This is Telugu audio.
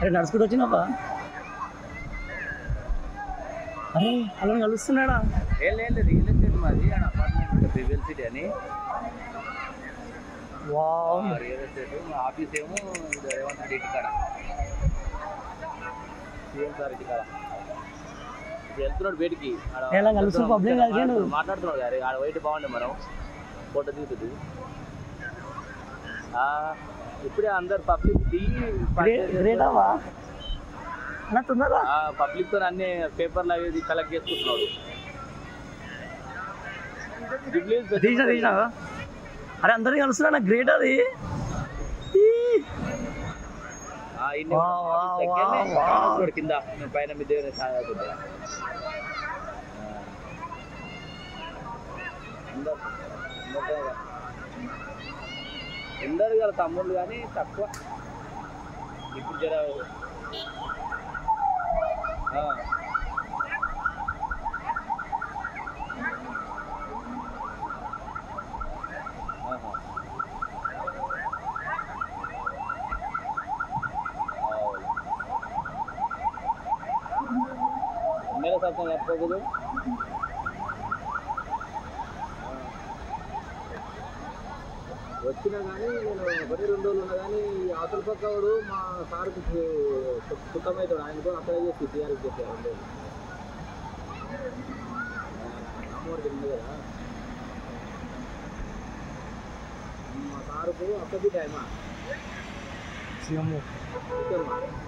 అరే నడుచుకుంటూ వచ్చినావా అరే అలా కలుస్తున్నాడా ఏం లేదు రియల్ ఎస్టేట్ మాది ఆడ అపార్ట్మెంట్ ఉంటుంది బిబిఎల్ సిటీ అని వావ్ రియల్ ఎస్టేట్ మా ఆఫీస్ ఏమో ఇది రేవంత్ రెడ్డి ఇంటికాడ సీఎం సార్ ఇంటికాడ ఇప్పుడు వెళ్తున్నాడు బయటికి ఆడ ఎలా కలుస్తూ public కలిసాడు? మాట్లాడుతున్నాడు గారి ఆడ వైట్ బాగుండే మనం ఫోటో దిగుతుంది ఆ, ఇప్పుడే అందరు పబ్లిక్ దిగి గ్రేట్ అవ్వా అన్న తొందరగా పబ్లిక్ తో అన్ని పేపర్లు అవి కలెక్ట్ చేసుకుంటున్నాడు Jubilees తీసిన తీసిన అరే అందరినీ కలుస్తున్నా గ్రేట్ అది ఈ. ఆ, ఇన్ని వా, వా, దగ్గరనే వా, వా. చూడు కింద నేను పైన మీ దేవుని సాగుతుంటా అందరు గల తమ్ముళ్ళు కానీ తక్కువ ఇప్పుడు జర ఆ. ఆహా. ఎమ్మెల్యే సత్వం చెప్పకూడదు వచ్చినా కానీ నేను ఒకటి రెండు రోజులు ఉన్నా కానీ అవతల పక్క వాడు మా సార్కి సుఖమవుతాడు ఆయనతో అప్లై చేసి టీఆర్ఎస్ చేశారు రెండు రోజులు అమ్మవారికి ఉంది కదా మా సారుకు అప్పటి టైమా సీఎం ఓకేమ్మా